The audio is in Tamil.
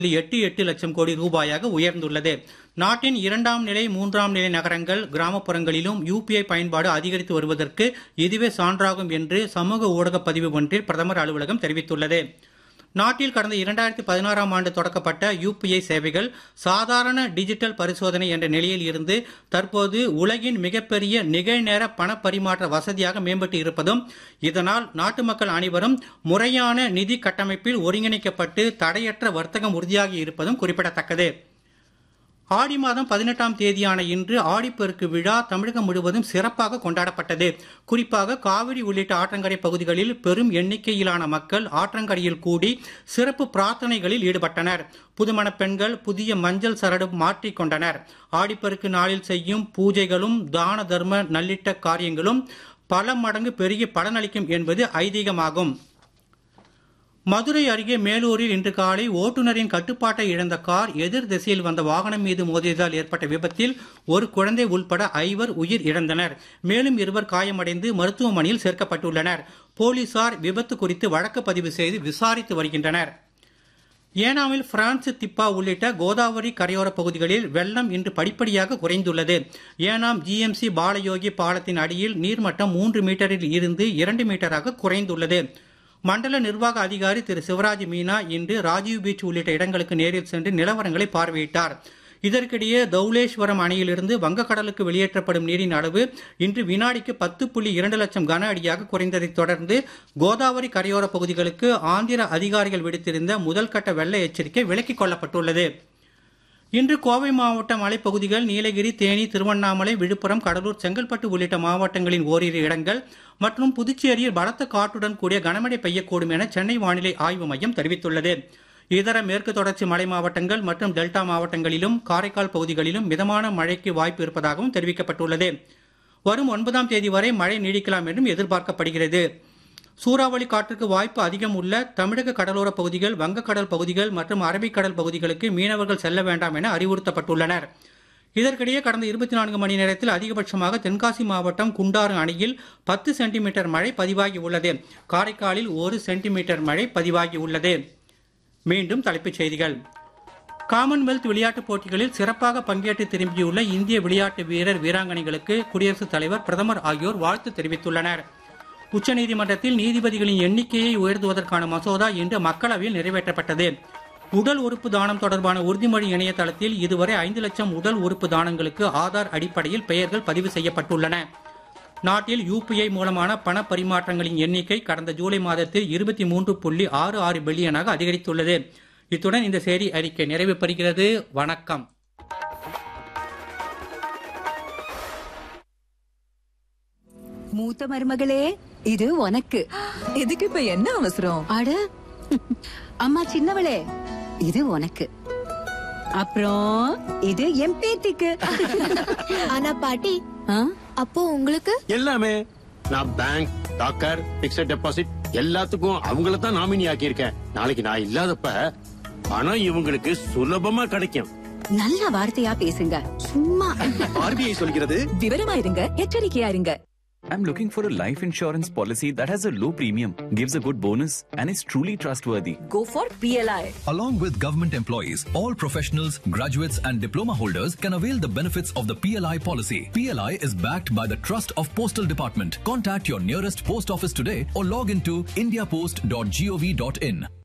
எட்டு எட்டு லட்சம் கோடி ரூபாயாக உயர்ந்துள்ளது நாட்டின் இரண்டாம் நிலை மூன்றாம் நிலை நகரங்கள் கிராமப்புறங்களிலும் யுபிஐ பயன்பாடு அதிகரித்து வருவதற்கு இதுவே சான்றாகும் என்று சமூக ஊடக பதிவு ஒன்றில் பிரதமர் அலுவலகம் தெரிவித்துள்ளது நாட்டில் கடந்த இரண்டாயிரத்தி பதினாறாம் ஆண்டு தொடக்கப்பட்ட யுபிஐ சேவைகள் சாதாரண டிஜிட்டல் பரிசோதனை என்ற நிலையில் இருந்து தற்போது உலகின் மிகப்பெரிய நிகழ்நேர பண பரிமாற்ற வசதியாக மேம்பட்டு இருப்பதும் இதனால் நாட்டு மக்கள் அனைவரும் முறையான நிதி கட்டமைப்பில் ஒருங்கிணைக்கப்பட்டு தடையற்ற வர்த்தகம் உறுதியாகி இருப்பதும் குறிப்பிடத்தக்கது ஆடி மாதம் பதினெட்டாம் தேதியான இன்று ஆடிப்பெருக்கு விழா தமிழகம் முழுவதும் சிறப்பாக கொண்டாடப்பட்டது குறிப்பாக காவிரி உள்ளிட்ட ஆற்றங்கரை பகுதிகளில் பெரும் எண்ணிக்கையிலான மக்கள் ஆற்றங்கரையில் கூடி சிறப்பு பிரார்த்தனைகளில் ஈடுபட்டனர் புதுமண பெண்கள் புதிய மஞ்சள் சரடு மாற்றிக் கொண்டனர் ஆடிப்பெருக்கு நாளில் செய்யும் பூஜைகளும் தான தர்ம நல்லிட்ட காரியங்களும் பல மடங்கு பெருகி பலனளிக்கும் என்பது ஐதீகமாகும் மதுரை அருகே மேலூரில் இன்று காலை ஓட்டுநரின் கட்டுப்பாட்டை இழந்த கார் எதிர் திசையில் வந்த வாகனம் மீது மோதியதால் ஏற்பட்ட விபத்தில் ஒரு குழந்தை உள்பட ஐவர் உயிர் இழந்தனர் மேலும் இருவர் காயமடைந்து மருத்துவமனையில் சேர்க்கப்பட்டுள்ளனர் போலீசார் விபத்து குறித்து வழக்கு பதிவு செய்து விசாரித்து வருகின்றனர் ஏனாமில் பிரான்ஸ் திப்பா உள்ளிட்ட கோதாவரி கரையோர பகுதிகளில் வெள்ளம் இன்று படிப்படியாக குறைந்துள்ளது ஏனாம் ஜிஎம்சி பாலயோகி பாலத்தின் அடியில் நீர்மட்டம் மூன்று மீட்டரில் இருந்து இரண்டு மீட்டராக குறைந்துள்ளது மண்டல நிர்வாக அதிகாரி திரு சிவராஜ் மீனா இன்று ராஜீவ் பீச் உள்ளிட்ட இடங்களுக்கு நேரில் சென்று நிலவரங்களை பார்வையிட்டார் இதற்கிடையே தௌலேஸ்வரம் அணையிலிருந்து வங்கக்கடலுக்கு வெளியேற்றப்படும் நீரின் அளவு இன்று வினாடிக்கு பத்து புள்ளி இரண்டு லட்சம் கன அடியாக குறைந்ததைத் தொடர்ந்து கோதாவரி கரையோர பகுதிகளுக்கு ஆந்திர அதிகாரிகள் விடுத்திருந்த முதல் கட்ட வெள்ள எச்சரிக்கை விலக்கிக் கொள்ளப்பட்டுள்ளது இன்று கோவை மாவட்ட மலைப்பகுதிகள் நீலகிரி தேனி திருவண்ணாமலை விழுப்புரம் கடலூர் செங்கல்பட்டு உள்ளிட்ட மாவட்டங்களின் ஓரிரு இடங்கள் மற்றும் புதுச்சேரியில் பலத்த காற்றுடன் கூடிய கனமழை பெய்யக்கூடும் என சென்னை வானிலை ஆய்வு மையம் தெரிவித்துள்ளது இதர மேற்கு தொடர்ச்சி மலை மாவட்டங்கள் மற்றும் டெல்டா மாவட்டங்களிலும் காரைக்கால் பகுதிகளிலும் மிதமான மழைக்கு வாய்ப்பு இருப்பதாகவும் தெரிவிக்கப்பட்டுள்ளது வரும் ஒன்பதாம் தேதி வரை மழை நீடிக்கலாம் என்றும் எதிர்பார்க்கப்படுகிறது சூறாவளி காற்றுக்கு வாய்ப்பு அதிகம் உள்ள தமிழக கடலோர பகுதிகள் வங்கக்கடல் பகுதிகள் மற்றும் அரபிக்கடல் பகுதிகளுக்கு மீனவர்கள் செல்ல வேண்டாம் என அறிவுறுத்தப்பட்டுள்ளனர் இதற்கிடையே கடந்த இருபத்தி நான்கு மணி நேரத்தில் அதிகபட்சமாக தென்காசி மாவட்டம் குண்டாறு அணையில் பத்து சென்டிமீட்டர் மழை பதிவாகி உள்ளது காரைக்காலில் ஒரு சென்டிமீட்டர் மழை பதிவாகி உள்ளது மீண்டும் தலைப்புச் செய்திகள் காமன்வெல்த் விளையாட்டுப் போட்டிகளில் சிறப்பாக பங்கேற்று திரும்பியுள்ள இந்திய விளையாட்டு வீரர் வீராங்கனைகளுக்கு குடியரசுத் தலைவர் பிரதமர் ஆகியோர் வாழ்த்து தெரிவித்துள்ளனர் உச்சநீதிமன்றத்தில் நீதிபதிகளின் எண்ணிக்கையை உயர்த்துவதற்கான மசோதா இன்று மக்களவையில் நிறைவேற்றப்பட்டது உடல் உறுப்பு தானம் தொடர்பான உறுதிமொழி இணையதளத்தில் இதுவரை ஐந்து லட்சம் உடல் உறுப்பு தானங்களுக்கு ஆதார் அடிப்படையில் பெயர்கள் பதிவு செய்யப்பட்டுள்ளன நாட்டில் யுபிஐ மூலமான பண பரிமாற்றங்களின் எண்ணிக்கை கடந்த ஜூலை மாதத்தில் இருபத்தி மூன்று புள்ளி ஆறு ஆறு பில்லியனாக அதிகரித்துள்ளது இத்துடன் இந்த செய்தி அறிக்கை நிறைவு பெறுகிறது வணக்கம் மூத்த மருமகளே இது உனக்கு இதுக்கு இப்ப என்ன அவசரம் அட அம்மா சின்னவளே இது உனக்கு அப்புறம் இது என் பேத்திக்கு ஆனா பாட்டி ஆ? அப்போ உங்களுக்கு எல்லாமே நான் பேங்க் டாக்கர் பிக்ஸட் டெபாசிட் எல்லாத்துக்கும் அவங்கள தான் நாமினி ஆக்கியிருக்கேன் நாளைக்கு நான் இல்லாதப்ப பணம் இவங்களுக்கு சுலபமா கிடைக்கும் நல்ல வார்த்தையா பேசுங்க சும்மா ஆர்பிஐ சொல்கிறது விவரமா இருங்க எச்சரிக்கையா இருங்க I'm looking for a life insurance policy that has a low premium, gives a good bonus, and is truly trustworthy. Go for PLI Along with government employees, all professionals, graduates, and diploma holders can avail the benefits of the PLI policy. PLI is backed by the trust of Postal Department. Contact your nearest post office today or log into indiapost.gov.in.